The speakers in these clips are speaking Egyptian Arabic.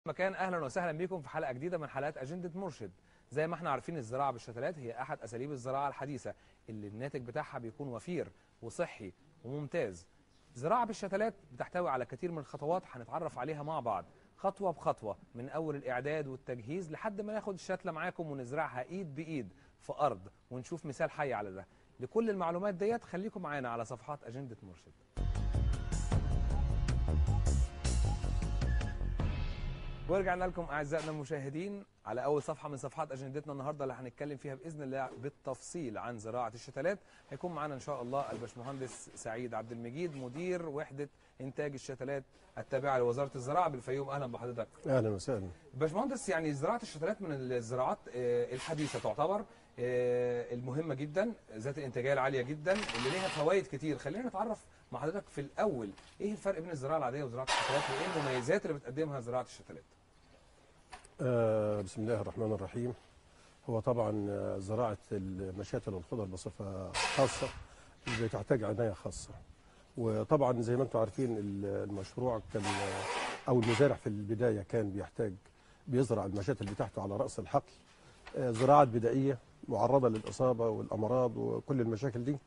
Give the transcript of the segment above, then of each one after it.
مكان اهلا وسهلا بكم في حلقه جديده من حلقات اجنده مرشد زي ما احنا عارفين الزراعه بالشتلات هي احد اساليب الزراعه الحديثه اللي الناتج بتاعها بيكون وفير وصحي وممتاز زراعه بالشتلات بتحتوي على كثير من الخطوات هنتعرف عليها مع بعض خطوه بخطوه من اول الاعداد والتجهيز لحد ما ناخد الشتله معاكم ونزرعها ايد بايد في ارض ونشوف مثال حي على ده لكل المعلومات ديت خليكم معانا على صفحات اجنده مرشد ورجعنا لكم اعزائنا المشاهدين على اول صفحه من صفحات اجندتنا النهارده اللي هنتكلم فيها باذن الله بالتفصيل عن زراعه الشتلات هيكون معانا ان شاء الله الباشمهندس سعيد عبد المجيد مدير وحده انتاج الشتلات التابعه لوزاره الزراعه بالفيوم اهلا بحضرتك اهلا وسهلا باشمهندس يعني زراعه الشتلات من الزراعات آه، الحديثه تعتبر آه، المهمه جدا ذات الانتاجيه العاليه جدا اللي ليها فوائد كتير خلينا نتعرف مع حضرتك في الاول ايه الفرق بين الزراعه العاديه وزراعه الشتلات وايه المميزات اللي بتقدمها زراعه الشتلات آه بسم الله الرحمن الرحيم هو طبعا آه، زراعه المشاتل والخضر بصفه خاصه بتحتاج عنايه خاصه وطبعا زي ما انتم عارفين ال- المشروع كان آه، او المزارع في البدايه كان بيحتاج بيزرع المشاتل بتاعته على راس الحقل آه، زراعات بدائيه معرضه للاصابه والامراض وكل المشاكل دي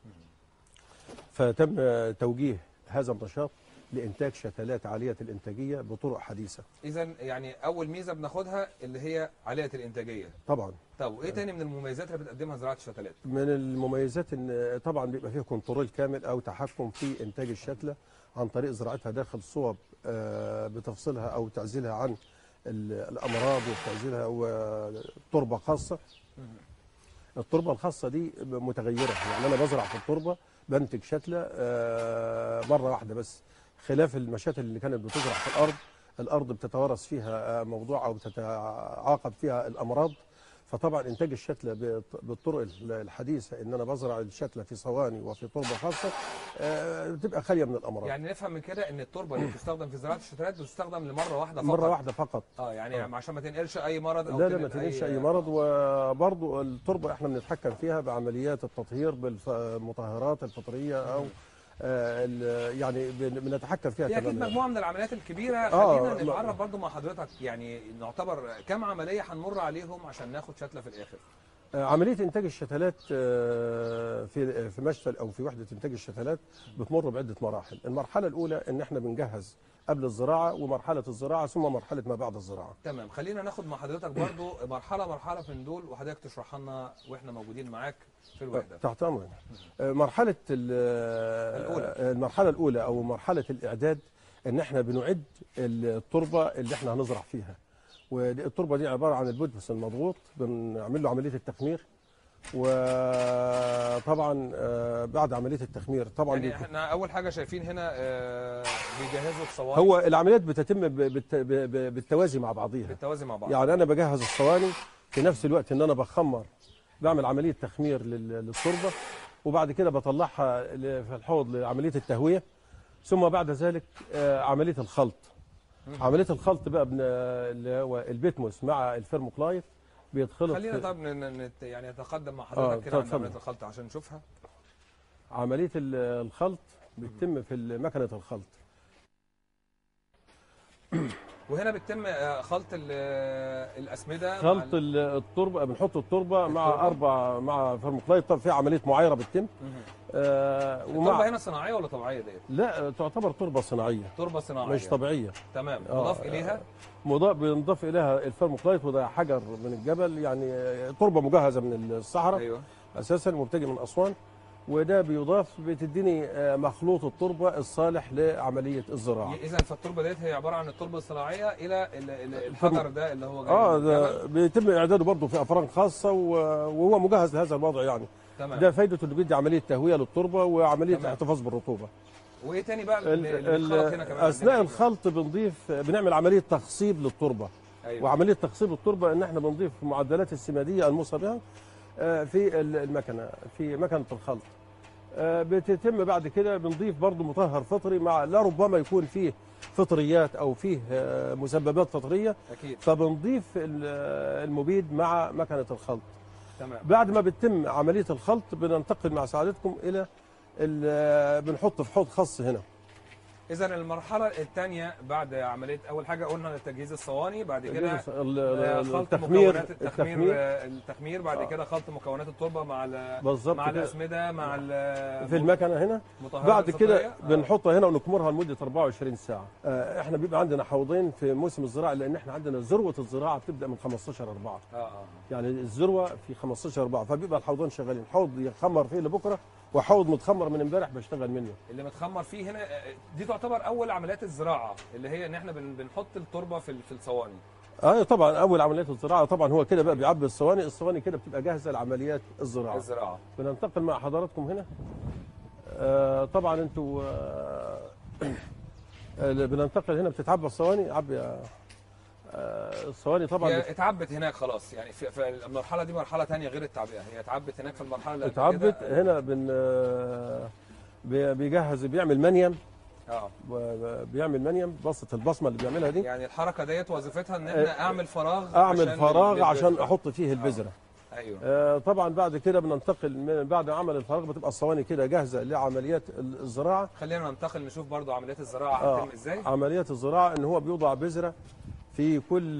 فتم آه، توجيه هذا النشاط لانتاج شتلات عاليه الانتاجيه بطرق حديثه اذا يعني اول ميزه بناخدها اللي هي عاليه الانتاجيه طبعا طب وايه تاني من المميزات اللي بتقدمها زراعه الشتلات من المميزات ان طبعا بيبقى فيه كنترول كامل او تحكم في انتاج الشتله عن طريق زراعتها داخل صوب آه، بتفصيلها او تعزيلها عن ال- الامراض وتعزيلها وتربه خاصه التربه الخاصه دي متغيره يعني انا بزرع في التربه بنتج شتله آه، مره واحده بس خلاف المشاتل اللي كانت بتزرع في الارض الارض بتتوارث فيها آه، موضوع او بتتعاقب فيها الامراض فطبعا انتاج الشتله بط- بالطرق ال- الحديثه ان انا بزرع الشتله في صواني وفي تربه خاصه آه، بتبقى خاليه من الامراض يعني نفهم من كده ان التربه اللي بتستخدم في زراعه الشتلات بتستخدم لمره واحده فقط مره واحده فقط اه يعني آه. عشان ما تنقلش اي مرض او لا لا ما تنقل تنقلش اي مرض وبرضه التربه احنا بنتحكم فيها بعمليات التطهير بالمطهرات الفطريه او آه، ال- يعني بن- بنتحكم فيها في اكيد تماما مجموعه من العمليات الكبيره آه، خلينا لا. نتعرف برضو مع حضرتك يعني نعتبر كم عمليه هنمر عليهم عشان ناخد شتله في الاخر آه، عمليه انتاج الشتلات آه، في في مشتل او في وحده انتاج الشتلات بتمر بعده مراحل المرحله الاولى ان احنا بنجهز قبل الزراعه ومرحله الزراعه ثم مرحله ما بعد الزراعه تمام خلينا ناخد مع حضرتك برضو مرحله مرحله من دول وحضرتك تشرح لنا واحنا موجودين معاك في الوحده تحت امرك آه، مرحله ال- الأولى. آه، المرحله الاولى او مرحله الاعداد ان احنا بنعد التربه اللي احنا هنزرع فيها والتربه دي عباره عن البدبس المضغوط بنعمل له عمليه التخمير وطبعا آه، بعد عمليه التخمير طبعا يعني بيكون- احنا اول حاجه شايفين هنا آه، بيجهزوا الصواني هو العمليات بتتم ب- بالت- ب- ب- بالتوازي مع بعضها بالتوازي مع بعض يعني انا بجهز الصواني في نفس الوقت ان انا بخمر بعمل عمليه تخمير لل- للتربه وبعد كده بطلعها ل- في الحوض لعمليه التهويه ثم بعد ذلك آه، عمليه الخلط عمليه الخلط بقى بن- اللي هو البيتموس مع الفيرموكلايت بيتخلط خلينا في- طب ن- ن- يعني نتقدم مع آه، حضرتك كده عند اتفضل. عمليه الخلط عشان نشوفها عمليه ال- الخلط بتتم في مكنه الخلط وهنا بيتم آه، خلط ال- آه، الاسمده مع خلط ال- ال- التربه بنحط التربه مع التربة. اربع مع فيرموكلايت طب في عمليه معايره بتتم مهم. آه، التربه هنا صناعيه ولا طبيعيه ديت؟ لا تعتبر تربه صناعيه تربه صناعيه مش طبيعيه تمام آه، مضاف آه. اليها مضاف بنضاف اليها الفيرموكلايت وده حجر من الجبل يعني آه، تربه مجهزه من الصحراء ايوه اساسا مبتدئ من اسوان وده بيضاف بتديني آه، مخلوط التربه الصالح لعمليه الزراعه اذا فالتربه ديت هي عباره عن التربه الصناعيه الى ال- ال- الحجر ده اللي هو جاي اه من ده الجبل. بيتم اعداده برضه في افران خاصه و- وهو مجهز لهذا الوضع يعني تمام ده فايدته انه بيدي عمليه تهويه للتربه وعمليه تمام. الاحتفاظ بالرطوبه وايه تاني بقى ال- اللي اللي بيتخلط هنا ال- كمان اثناء عندنا؟ الخلط بنضيف بنعمل عمليه تخصيب للتربه ايوه وعمليه تخصيب التربه ان احنا بنضيف معدلات السماديه الموصى بها آه، في ال- المكنه في مكنه الخلط آه، بتتم بعد كده بنضيف برضو مطهر فطري مع لا ربما يكون فيه فطريات او فيه آه، مسببات فطريه اكيد فبنضيف ال- آه، المبيد مع مكنه الخلط تمام بعد ما بتتم عمليه الخلط بننتقل مع سعادتكم الى ال- آه، بنحط في حوض خاص هنا اذا المرحله الثانيه بعد عمليه اول حاجه قلنا تجهيز الصواني بعد كده ال- آه، ال- خلط التخمير مكونات التخمير التخمير آه، التخمير بعد آه. كده خلط مكونات التربه مع ال- بالظبط مع كده. الاسمده مع ال- في المكنه هنا المطهرات بعد كده الفطرية. آه. بنحطها هنا ونكمرها لمده 24 ساعه آه، احنا بيبقى عندنا حوضين في موسم الزراعه لان احنا عندنا ذروه الزراعه بتبدا من 15 4 اه اه يعني الذروه في 15 4 فبيبقى الحوضين شغالين حوض يخمر فيه لبكره وحوض متخمر من امبارح بشتغل منه اللي متخمر فيه هنا آه، دي تعتبر اول عمليات الزراعه اللي هي ان احنا بن- بنحط التربه في ال- في الصواني اه طبعا اول عمليات الزراعه طبعا هو كده بقى بيعبي الصواني الصواني كده بتبقى جاهزه لعمليات الزراعه الزراعه بننتقل مع حضراتكم هنا آه طبعا انتوا آه آه، بننتقل هنا بتتعبى الصواني عبي آه آه، الصواني طبعا هي بت- اتعبت هناك خلاص يعني في, في المرحله دي مرحله ثانيه غير التعبئه هي اتعبت هناك في المرحله اللي قبل اتعبت كده. هنا بن آه، بي- بيجهز بيعمل منيم اه و- بيعمل منيم بسط البصمه اللي بيعملها دي يعني الحركه ديت وظيفتها ان احنا اعمل فراغ اعمل عشان فراغ لل- عشان للبذرة. احط فيه البذره ايوه آه، طبعا بعد كده بننتقل من بعد عمل الفراغ بتبقى الصواني كده جاهزه لعمليات الزراعه خلينا ننتقل نشوف برضو عمليات الزراعه آه، هتتم ازاي عمليات الزراعه ان هو بيوضع بذره في كل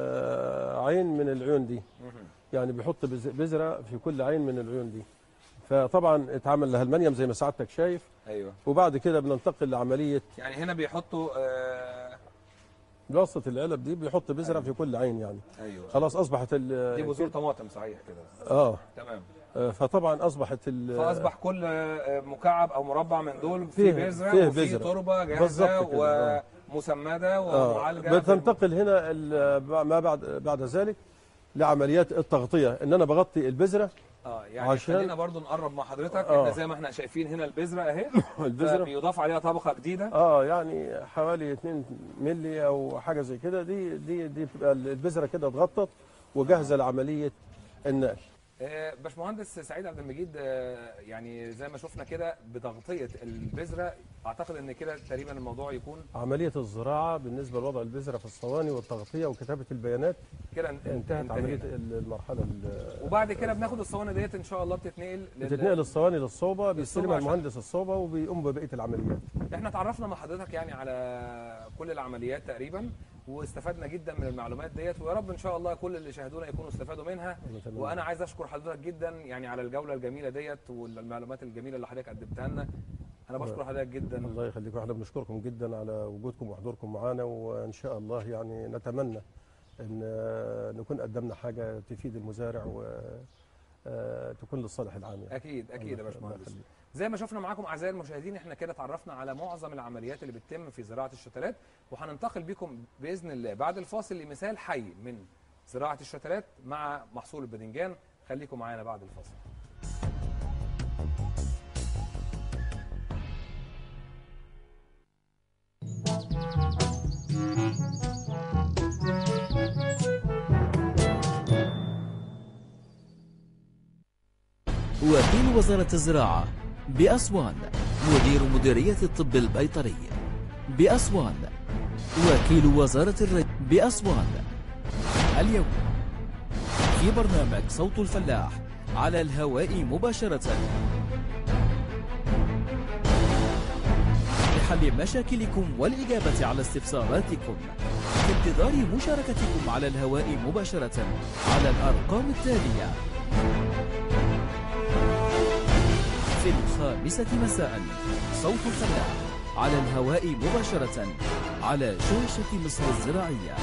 آه، عين من العيون دي مهم. يعني بيحط بز- بذره في كل عين من العيون دي فطبعا اتعمل لها المنيم زي ما سعادتك شايف ايوه وبعد كده بننتقل لعمليه يعني هنا بيحطوا آه بواسطه العلب دي بيحط بذره في كل عين يعني ايوه خلاص اصبحت ال- دي بذور طماطم صحيح كده اه تمام آه، فطبعا اصبحت ال- فاصبح كل آه، مكعب او مربع من دول فيه- فيه بذره فيه وفيه بذرة. تربه جاهزه بالظبط كده، آه. ومسمده آه، ومعالجه بتنتقل هنا ال- ما بعد بعد ذلك لعمليات التغطيه ان انا بغطي البذره اه يعني عشان- خلينا برضو نقرب مع حضرتك آه. احنا زي ما احنا شايفين هنا البذره اهي البذره بيضاف عليها طبقه جديده اه يعني حوالي 2 مللي او حاجه زي كده دي دي دي بتبقى البذره كده اتغطت وجاهزه لعمليه النقل آه، باشمهندس سعيد عبد المجيد آه، يعني زي ما شفنا كده بتغطيه البذره اعتقد ان كده تقريبا الموضوع يكون عمليه الزراعه بالنسبه لوضع البذره في الصواني والتغطيه وكتابه البيانات كده ان- انتهت انتهينا. عمليه ال- المرحله ال- وبعد كده بناخد الصواني ديت ان شاء الله بتتنقل لل- بتتنقل الصواني للصوبه بيستلمها عشان- المهندس الصوبه وبيقوم ببقيه العمليات احنا اتعرفنا مع حضرتك يعني على كل العمليات تقريبا واستفدنا جدا من المعلومات ديت ويا رب ان شاء الله كل اللي شاهدونا يكونوا استفادوا منها ونتمنى. وانا عايز اشكر حضرتك جدا يعني على الجوله الجميله ديت والمعلومات الجميله اللي حضرتك قدمتها لنا انا بشكر حضرتك جدا الله يخليكم احنا بنشكركم جدا على وجودكم وحضوركم معنا وان شاء الله يعني نتمنى ان آه، نكون قدمنا حاجه تفيد المزارع وتكون للصالح العام يعني. اكيد اكيد يا الله باشمهندس يخليك. زي ما شفنا معاكم اعزائي المشاهدين احنا كده اتعرفنا على معظم العمليات اللي بتتم في زراعه الشتلات وهننتقل بكم باذن الله بعد الفاصل لمثال حي من زراعه الشتلات مع محصول الباذنجان خليكم معانا بعد الفاصل وكيل وزارة الزراعة بأسوان مدير مديرية الطب البيطري بأسوان وكيل وزارة الري بأسوان اليوم في برنامج صوت الفلاح على الهواء مباشرة لحل مشاكلكم والإجابة على استفساراتكم في انتظار مشاركتكم على الهواء مباشرة على الأرقام التالية في الخامسة مساء صوت الفلاح على الهواء مباشرة على شاشة مصر الزراعية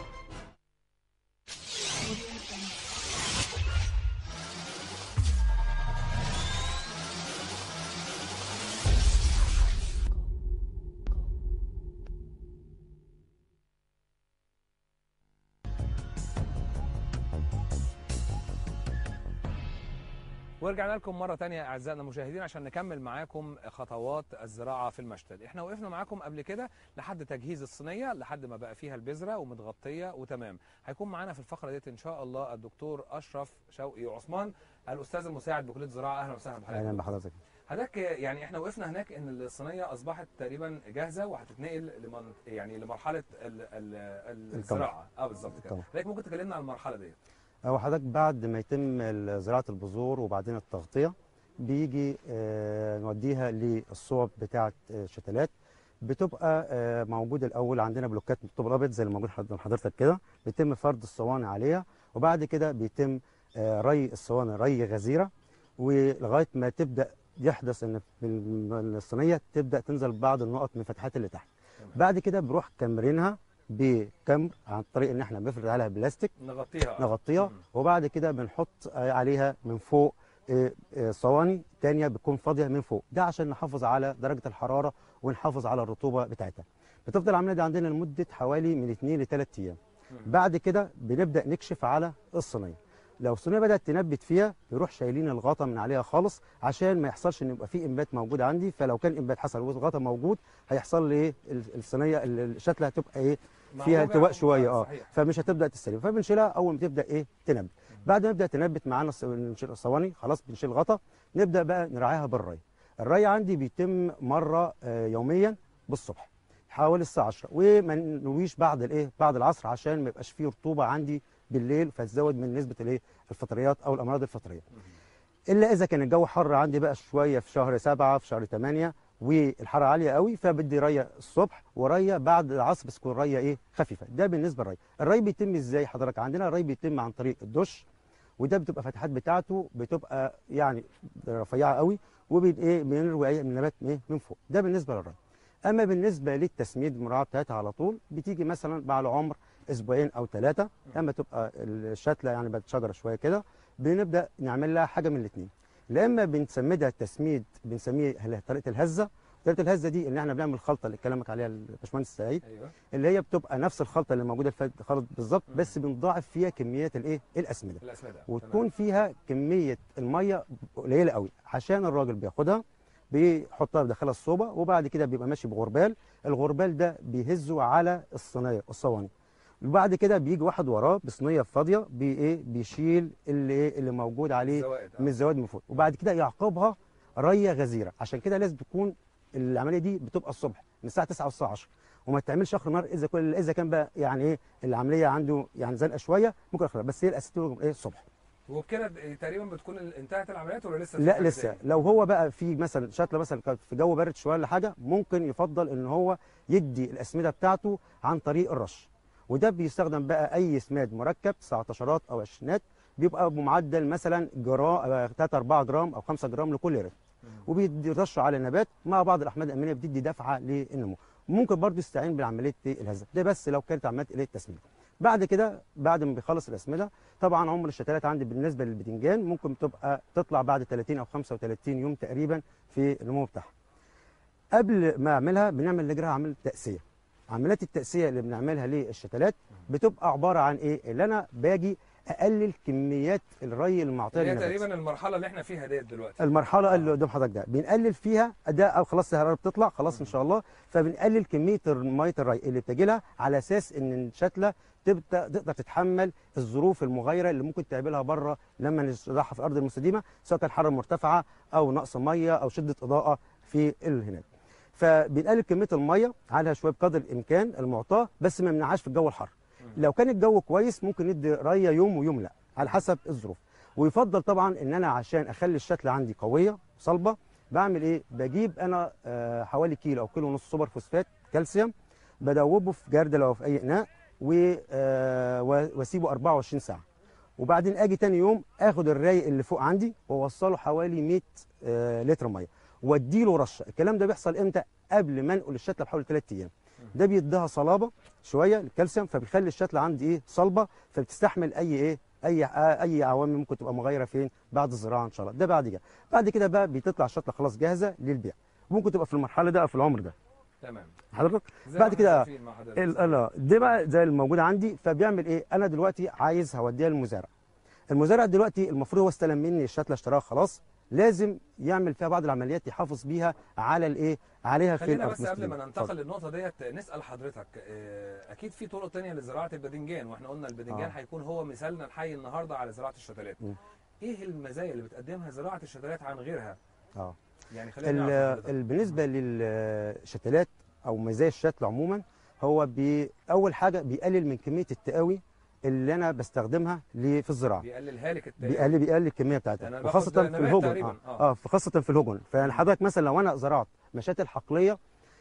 ورجعنا لكم مرة تانية أعزائنا المشاهدين عشان نكمل معاكم خطوات الزراعة في المشتل احنا وقفنا معاكم قبل كده لحد تجهيز الصينية لحد ما بقى فيها البذرة ومتغطية وتمام هيكون معانا في الفقرة ديت إن شاء الله الدكتور أشرف شوقي عثمان الأستاذ المساعد بكلية الزراعة أهلا وسهلا بحضرتك اهلا بحضرتك حضرتك يعني احنا وقفنا هناك ان الصينيه اصبحت تقريبا جاهزه وهتتنقل لمن يعني لمرحله ال ال الزراعه اه بالظبط كده الطمع. حضرتك ممكن تكلمنا عن المرحله ديت هو حضرتك بعد ما يتم ال- زراعه البذور وبعدين التغطيه بيجي آه، نوديها للصوب بتاعه آه، الشتلات بتبقى آه، موجوده الاول عندنا بلوكات طوب الابيض زي اللي موجود حض- حضرتك كده بيتم فرد الصواني عليها وبعد كده بيتم آه، ري الصواني ري غزيره ولغايه ما تبدا يحدث ان في الم- الصينيه تبدا تنزل بعض النقط من الفتحات اللي تحت تمام. بعد كده بنروح كمرينها بكمر عن طريق ان احنا بنفرد عليها بلاستيك نغطيها نغطيها مم. وبعد كده بنحط آه، عليها من فوق آه، آه، صواني تانية بتكون فاضية من فوق ده عشان نحافظ على درجة الحرارة ونحافظ على الرطوبة بتاعتها بتفضل العملية دي عندنا لمدة حوالي من 2 ل 3 أيام مم. بعد كده بنبدأ نكشف على الصينية لو الصينية بدأت تنبت فيها نروح شايلين الغطا من عليها خالص عشان ما يحصلش ان يبقى في انبات موجود عندي فلو كان انبات حصل والغطا موجود هيحصل لي ايه ال- الصينيه ال- الشتله هتبقى ايه فيها معوجة التواء أو- شويه اه صحيح. فمش هتبدا تستلم فبنشيلها اول ما تبدا ايه تنبت بعد ما تبدا تنبت معانا الص- نشيل الصواني خلاص بنشيل الغطا نبدا بقى نراعيها بالري الري عندي بيتم مره آه، يوميا بالصبح حوالي الساعه 10 وما نرويش بعد الايه بعد العصر عشان ما يبقاش فيه رطوبه عندي بالليل فتزود من نسبه الايه الفطريات او الامراض الفطريه الا اذا كان الجو حر عندي بقى شويه في شهر سبعة في شهر 8 والحراره عاليه قوي فبدي ريه الصبح وريه بعد العصر بس تكون ريه ايه خفيفه ده بالنسبه للري الري بيتم ازاي حضرتك عندنا الري بيتم عن طريق الدش وده بتبقى فتحات بتاعته بتبقى يعني رفيعه قوي وبين ايه بنروي ايه من نبات ايه من فوق ده بالنسبه للري اما بالنسبه للتسميد المراعاه بتاعتها على طول بتيجي مثلا بعد العمر اسبوعين او ثلاثه اما تبقى الشتله يعني بقت شجره شويه كده بنبدا نعمل لها حاجه من الاثنين لا اما بنسمدها التسميد بنسميه هل- طريقه الهزه طريقه الهزه دي ان احنا بنعمل الخلطه اللي كلامك عليها الباشمهندس سعيد ايوه اللي هي بتبقى نفس الخلطه اللي موجوده في الخلط بالظبط بس بنضاعف فيها كميات الايه الاسمده الاسمده وتكون فيها كميه الميه قليله قوي عشان الراجل بياخدها بيحطها بداخلها الصوبه وبعد كده بيبقى ماشي بغربال الغربال ده بيهزه على الصينيه الصواني وبعد كده بيجي واحد وراه بصينيه فاضيه بي ايه بيشيل اللي ايه اللي موجود عليه الزوائد آه. من الزوائد من فوق وبعد كده يعقبها ريه غزيره عشان كده لازم تكون العمليه دي بتبقى الصبح من الساعه 9 والساعه 10 وما تعملش اخر النهار اذا كل اذا كان بقى يعني ايه العمليه عنده يعني زنقه شويه ممكن اخر بس هي الاساسيه تكون ايه الصبح وبكده تقريبا بتكون انتهت العمليات ولا لسه في لا حاجة لسه تاني؟ لو هو بقى في مثلا شتله مثلا كانت في جو بارد شويه ولا حاجه ممكن يفضل ان هو يدي الاسمده بتاعته عن طريق الرش وده بيستخدم بقى اي سماد مركب 19 او 20 بيبقى بمعدل مثلا جرام 3 4 جرام او 5 جرام لكل رتم وبيرشوا على النبات مع بعض الاحماض الامينيه بتدي دفعه للنمو ممكن برضه يستعين بعمليه الهزه ده بس لو كانت عمليه ايه التسميد بعد كده بعد ما بيخلص الاسمده طبعا عمر الشتلات عندي بالنسبه للبتنجان ممكن تبقى تطلع بعد 30 او 35 يوم تقريبا في النمو بتاعها قبل ما اعملها بنعمل نجرها عمليه تاسيه عمليات التاسيه اللي بنعملها للشتلات بتبقى عباره عن ايه اللي انا باجي اقلل كميات الري المعطيه اللي هي للنبات تقريبا المرحله اللي احنا فيها ديت دلوقتي المرحله اللي قدام حضرتك ده بنقلل فيها ده او خلاص الحراره بتطلع خلاص ان شاء الله فبنقلل كميه ميه الري اللي بتجي لها على اساس ان الشتله تبدا تقدر تتحمل الظروف المغايره اللي ممكن تقابلها بره لما نزرعها في الارض المستديمه سواء كان حراره مرتفعه او نقص ميه او شده اضاءه في هناك فبنقلل كميه الميه عليها شويه بقدر الامكان المعطاه بس ما نمنعهاش في الجو الحر لو كان الجو كويس ممكن ندي ريه يوم ويوم لا على حسب الظروف ويفضل طبعا ان انا عشان اخلي الشتله عندي قويه صلبه بعمل ايه بجيب انا آه، حوالي كيلو او كيلو ونص سوبر فوسفات كالسيوم بدوبه في جردل او في اي اناء و- آه، و- واسيبه 24 ساعه وبعدين اجي تاني يوم اخد الرايق اللي فوق عندي واوصله حوالي 100 آه، لتر ميه واديله رشه الكلام ده بيحصل امتى قبل ما انقل الشتله بحوالي 3 ايام ده بيديها صلابه شويه الكالسيوم فبيخلي الشتله عندي ايه صلبه فبتستحمل اي ايه اي آه، اي عوامل ممكن تبقى مغايره فين بعد الزراعه ان شاء الله ده بعد كده بعد كده بقى بتطلع الشتله خلاص جاهزه للبيع ممكن تبقى في المرحله ده او في العمر ده تمام حضرتك زي بعد ما كده احنا شايفين مع حضرتك. ال- لا دي بقى زي الموجوده عندي فبيعمل ايه انا دلوقتي عايز هوديها للمزارع المزارع دلوقتي المفروض هو استلم مني الشتله اشتراها خلاص لازم يعمل فيها بعض العمليات يحافظ بيها على الايه عليها في خلينا الأرض بس قبل المستديمة. ما ننتقل للنقطة ديت نسأل حضرتك آه، أكيد في طرق تانية لزراعة الباذنجان وإحنا قلنا الباذنجان آه. هيكون هو مثالنا الحي النهاردة على زراعة الشتلات. مم. إيه المزايا اللي بتقدمها زراعة الشتلات عن غيرها؟ اه يعني خلينا ال- نعرف حضرتك. ال- بالنسبه للشتلات او مزايا الشتل عموما هو بي اول حاجه بيقلل من كميه التقاوي اللي انا بستخدمها ل- في الزراعه بيقللها لك التقاوي. بيقلل بيقلل الكميه يعني بتاعتها أنا وخاصه باخد في نبات الهجن تقريباً، اه, آه. آه في خاصه في الهجن فيعني حضرتك مثلا لو انا زرعت مشاتل حقليه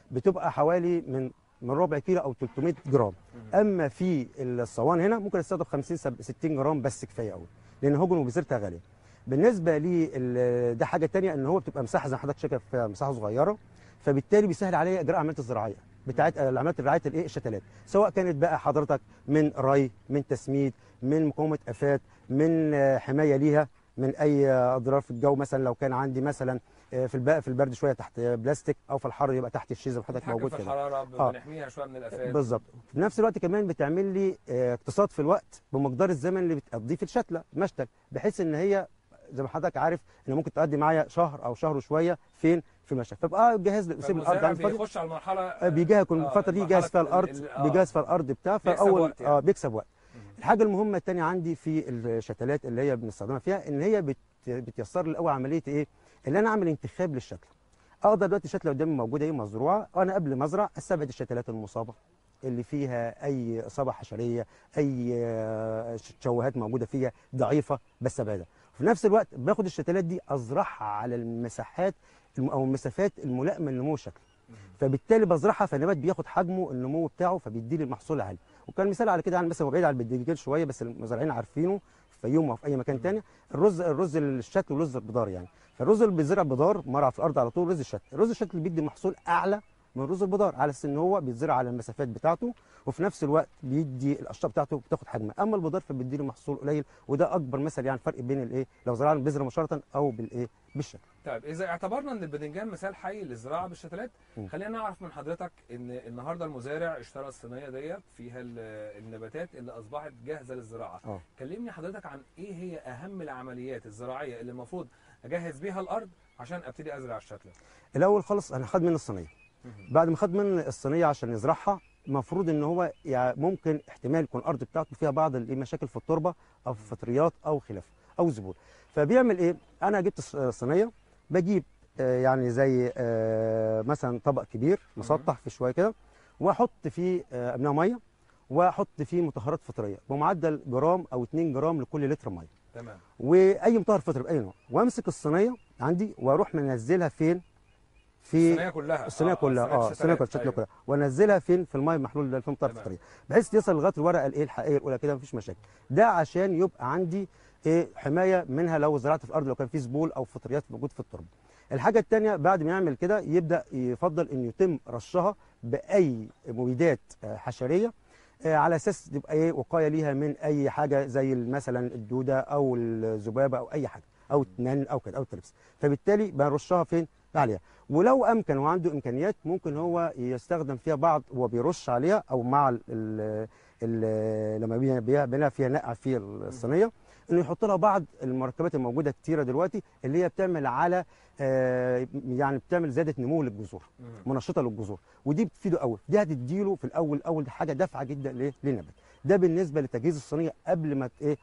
بتبقى حوالي من من ربع كيلو او 300 جرام اما في الصوان هنا ممكن يستخدم 50 سب- 60 جرام بس كفايه قوي لان هجن وبذرتها غاليه بالنسبه لي ال- ده حاجه تانية ان هو بتبقى مساحه زي ما حضرتك شايف فيها مساحه صغيره فبالتالي بيسهل عليا اجراء العمليات الزراعيه بتاعت عمليات رعايه الايه الشتلات سواء كانت بقى حضرتك من ري من تسميد من مقاومه افات من آه، حمايه ليها من اي آه، اضرار في الجو مثلا لو كان عندي مثلا آه، في البقى في البرد شويه تحت بلاستيك او في الحر يبقى تحت الشيزه وحضرتك بتتحكم موجود في كده الحراره آه. بنحميها شويه من الافات بالظبط في نفس الوقت كمان بتعمل لي آه، اقتصاد في الوقت بمقدار الزمن اللي بتقضيه في الشتله مشتل بحيث ان هي زي ما حضرتك عارف ان ممكن تقضي معايا شهر او شهر وشويه فين في المشتل فبقى الجهاز يسيب الارض فالمزارع عند فاضي بيخش على المرحله آه، بيجهز يكون آه، الفتره دي مرحلة جاهز فيها ال- الارض ال- آه. بيجهز فيها الارض بتاعه بيكسب فاول وقت يعني. اه بيكسب وقت الحاجه المهمه الثانيه عندي في الشتلات اللي هي بنستخدمها فيها ان هي بت... بتيسر لي قوي عمليه ايه اللي انا اعمل انتخاب للشتله اقدر دلوقتي الشتله قدامي موجوده ايه مزروعه وانا قبل ما ازرع استبعد الشتلات المصابه اللي فيها اي اصابه حشريه اي آه، تشوهات موجوده فيها ضعيفه بستبعدها في نفس الوقت باخد الشتلات دي ازرعها على المساحات الم- او المسافات الملائمه لنمو الشكل فبالتالي بزرعها فالنبات بياخد حجمه النمو بتاعه فبيدي لي المحصول عالي وكان مثال على كده يعني مثلا هو بعيد عن البديجيل شويه بس المزارعين عارفينه في فيوم او في اي مكان تاني الرز الرز الشتل والرز البضار يعني فالرز اللي بيزرع بضار مرعى في الارض على طول رز الشتل الرز الشتل بيدي محصول اعلى من رز البضار على اساس ان هو بيتزرع على المسافات بتاعته وفي نفس الوقت بيدي الاشطه بتاعته بتاخد حجمها اما البضار فبيدي له محصول قليل وده اكبر مثل يعني الفرق بين الايه لو زرعنا بذره مباشره او بالايه بالشتل طيب اذا اعتبرنا ان الباذنجان مثال حي للزراعه بالشتلات م. خلينا نعرف من حضرتك ان النهارده المزارع اشترى الصينيه ديت فيها ال- النباتات اللي اصبحت جاهزه للزراعه اه كلمني حضرتك عن ايه هي اهم العمليات الزراعيه اللي المفروض اجهز بيها الارض عشان ابتدي ازرع الشتله الاول خالص انا خد من الصينيه بعد ما خد من الصينيه عشان يزرعها المفروض ان هو يعني ممكن احتمال يكون الارض بتاعته فيها بعض المشاكل في التربه او في فطريات او خلافه او زبون فبيعمل ايه انا جبت الص- الصينيه بجيب آه، يعني زي آه، مثلا طبق كبير مسطح في شويه كده واحط فيه آه، املاء ميه واحط فيه مطهرات فطريه بمعدل جرام او 2 جرام لكل لتر ميه تمام واي مطهر فطري باي نوع وامسك الصينيه عندي واروح منزلها فين في الصينيه كلها الصينيه كلها اه الصينيه كلها الشتله أيوة. كلها وانزلها فين في الميه المحلول ده في المطر تمام. الفطريه بحيث يصل لغايه الورقه الايه الحقيقيه الاولى كده مفيش مشاكل ده عشان يبقى عندي ايه حمايه منها لو زرعت في الارض لو كان في زبول او فطريات موجود في التربه الحاجه الثانيه بعد ما يعمل كده يبدا يفضل ان يتم رشها باي مبيدات آه، حشريه آه، على اساس تبقى ايه وقايه ليها من اي حاجه زي مثلا الدوده او الذبابه او اي حاجه او التنان او كده او التربس فبالتالي بنرشها فين عليها ولو امكن وعنده امكانيات ممكن هو يستخدم فيها بعض هو بيرش عليها او مع ال ال ال لما بي- بي- بيلاقي فيها نقع في الصينيه انه يحط لها بعض المركبات الموجوده كتيره دلوقتي اللي هي بتعمل على آه، يعني بتعمل زياده نمو للجذور مم. منشطه للجذور ودي بتفيده قوي دي هتديله في الاول اول حاجه دفعه جدا ليه للنبات ده بالنسبه لتجهيز الصينيه قبل ما ت- ايه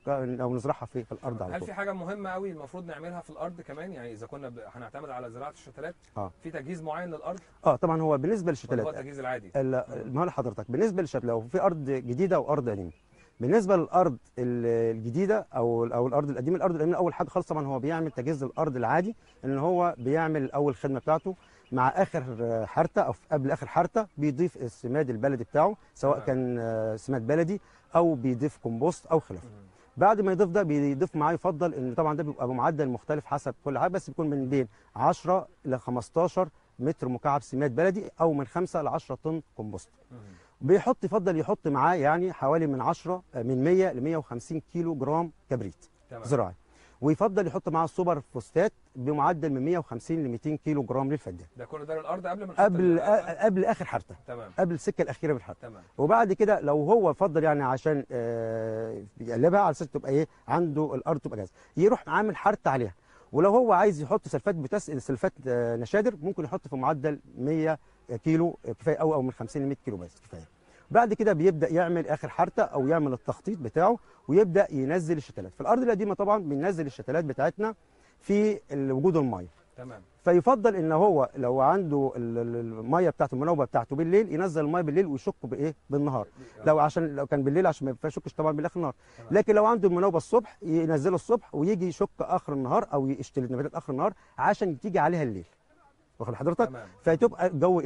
لو نزرعها في في الارض على هل طول في حاجه مهمه قوي المفروض نعملها في الارض كمان يعني اذا كنا ب... هنعتمد على زراعه الشتلات اه في تجهيز معين للارض اه طبعا هو بالنسبه ولا هو للشتلات التجهيز العادي ال- ما هو لحضرتك بالنسبه للشتلة لو في ارض جديده وارض قديمه بالنسبه للارض ال- الجديده او او الارض القديمه الارض القديمه اول حاجه خالص طبعا هو بيعمل تجهيز الارض العادي ان هو بيعمل الاول الخدمه بتاعته مع اخر حرته او قبل اخر حرته بيضيف السماد البلدي بتاعه سواء تمام. كان آه، سماد بلدي او بيضيف كومبوست او خلافه مم. بعد ما يضيف ده بيضيف معاه يفضل ان طبعا ده بيبقى بمعدل مختلف حسب كل حاجه بس بيكون من بين 10 ل 15 متر مكعب سماد بلدي او من 5 ل 10 طن كومبوست مم. بيحط يفضل يحط معاه يعني حوالي من 10 من 100 ل 150 كيلو جرام كبريت تمام زراعي ويفضل يحط معاه السوبر فوسفات بمعدل من 150 ل 200 كيلو جرام للفدان ده كل ده للارض قبل ما نحط قبل ال- قبل اخر حرته تمام قبل السكه الاخيره في الحرته تمام وبعد كده لو هو فضل يعني عشان آه، يقلبها على اساس تبقى ايه عنده الارض تبقى جاهزه يروح عامل حرت عليها ولو هو عايز يحط سلفات بوتاس سلفات آه، نشادر ممكن يحط في معدل 100 كيلو آه، كفايه او او من 50 ل 100 كيلو بس كفايه بعد كده بيبدا يعمل اخر حرته او يعمل التخطيط بتاعه ويبدا ينزل الشتلات في الارض القديمه طبعا بننزل الشتلات بتاعتنا في ال- وجود الميه تمام فيفضل ان هو لو عنده ال- ال- الميه بتاعته المناوبه بتاعته بالليل ينزل الميه بالليل ويشك بايه بالنهار لو عشان لو كان بالليل عشان ما يشكش طبعا بالاخر النهار تمام. لكن لو عنده المناوبه الصبح ينزله الصبح ويجي يشك اخر النهار او يشتري النباتات اخر النهار عشان تيجي عليها الليل واخد حضرتك تمام فتبقى الجو ايه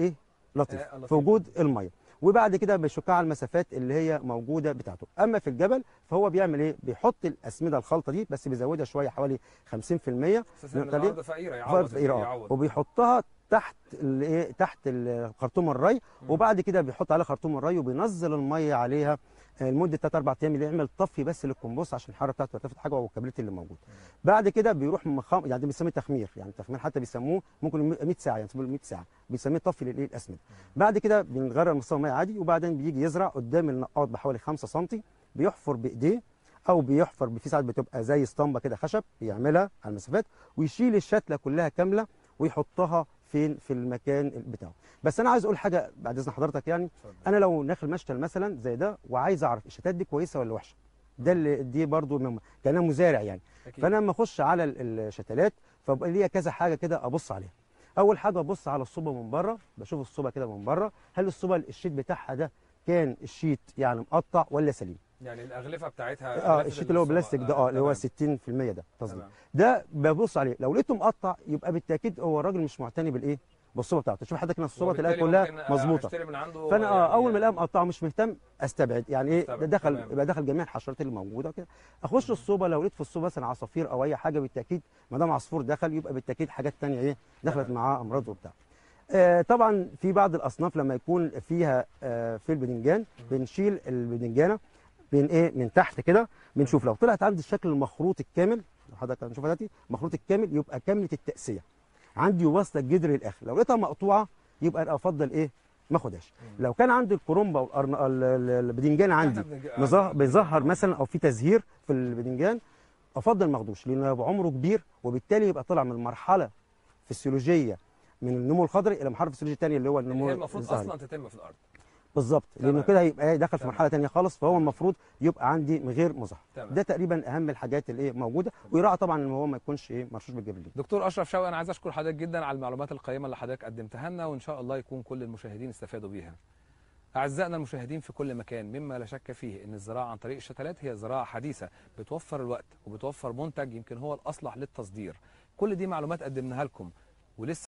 لطيف آه، لطيف. في وجود الميه وبعد كده بيشكها على المسافات اللي هي موجوده بتاعته اما في الجبل فهو بيعمل ايه بيحط الاسمده الخلطه دي بس بيزودها شويه حوالي 50% اساسا ان نقطة الارض فقيره فرد يعوض فقير اه يعوض وبيحطها تحت الايه تحت ال- خرطوم الري مم. وبعد كده بيحط عليها خرطوم الري وبينزل الميه عليها آه، لمده 3 4 ايام اللي يعمل طفي بس للكمبوست عشان الحراره بتاعته ترتفع حاجه والكبريت اللي موجود بعد كده بيروح مخام يعني ده بيسميه تخمير يعني التخمير حتى بيسموه ممكن 100 ساعه يعني بيسموه 100 ساعه بيسميه طفي للايه الاسمده بعد كده بنغير مستوى الميه عادي وبعدين بيجي يزرع قدام النقاط بحوالي 5 سم بيحفر بايديه او بيحفر في ساعات بتبقى زي اسطمبه كده خشب بيعملها على المسافات ويشيل الشتله كلها كامله ويحطها فين في المكان بتاعه بس انا عايز اقول حاجه بعد اذن حضرتك يعني اتفضل. انا لو داخل مشتل مثلا زي ده وعايز اعرف الشتات دي كويسه ولا وحشه ده اللي دي برضو مهمه كان مزارع يعني أكيد. فانا لما اخش على ال- الشتلات فبقى ليا كذا حاجه كده ابص عليها اول حاجه ابص على الصوبه من بره بشوف الصوبه كده من بره هل الصوبه الشيت بتاعها ده كان الشيت يعني مقطع ولا سليم يعني الاغلفه بتاعتها اه أغلفة الشيت اللي هو الصبا- بلاستيك ده اه اللي هو تمام. 60% ده تصديق تمام. ده ببص عليه لو لقيته مقطع يبقى بالتاكيد هو الراجل مش معتني بالايه بالصوبه بتاعته شوف حضرتك هنا الصوبه تلاقيها وبالتالي كلها ممكن مظبوطه اشتري من عنده فانا اه يعني- اول ما الاقيها مقطعه مش مهتم استبعد يعني ايه استبعد، ده دخل تمام. يبقى دخل جميع الحشرات اللي موجوده كده اخش الصوبه لو لقيت في الصوبه مثلا عصافير او اي حاجه بالتاكيد ما دام عصفور دخل يبقى بالتاكيد حاجات تانية ايه دخلت تمام. معاه امراض وبتاع آه طبعا في بعض الاصناف لما يكون فيها آه في البدنجان بنشيل البدنجانه بين ايه من تحت كده بنشوف لو طلعت عندي الشكل المخروط الكامل لو حضرتك هنشوفها دلوقتي مخروط الكامل يبقى كامله التاسيه عندي واصله الجدر للاخر لو لقيتها مقطوعه يبقى انا افضل ايه ما اخدهاش لو كان عندي الكرومبا والأرن- ال- ال- البدنجان عندي إحنا بنج- مظه- بيظهر مثلا او في تزهير في البدنجان افضل ما اخدوش لانه يبقى عمره كبير وبالتالي يبقى طلع من مرحله فسيولوجيه من النمو الخضري الى مرحله فسيولوجيه ثانيه اللي هو اللي النمو هي المفروض الزهري. اصلا تتم في الارض بالظبط لانه تمام. كده هيبقى إيه دخل في تمام. مرحله ثانيه خالص فهو المفروض يبقى عندي من غير مظهر تمام. ده تقريبا اهم الحاجات اللي ايه موجوده ويراعى طبعا ان هو ما يكونش ايه مرشوش بالجبريل دكتور اشرف شوقي انا عايز اشكر حضرتك جدا على المعلومات القيمه اللي حضرتك قدمتها لنا وان شاء الله يكون كل المشاهدين استفادوا بيها اعزائنا المشاهدين في كل مكان مما لا شك فيه ان الزراعه عن طريق الشتلات هي زراعه حديثه بتوفر الوقت وبتوفر منتج يمكن هو الاصلح للتصدير كل دي معلومات قدمناها لكم ولسه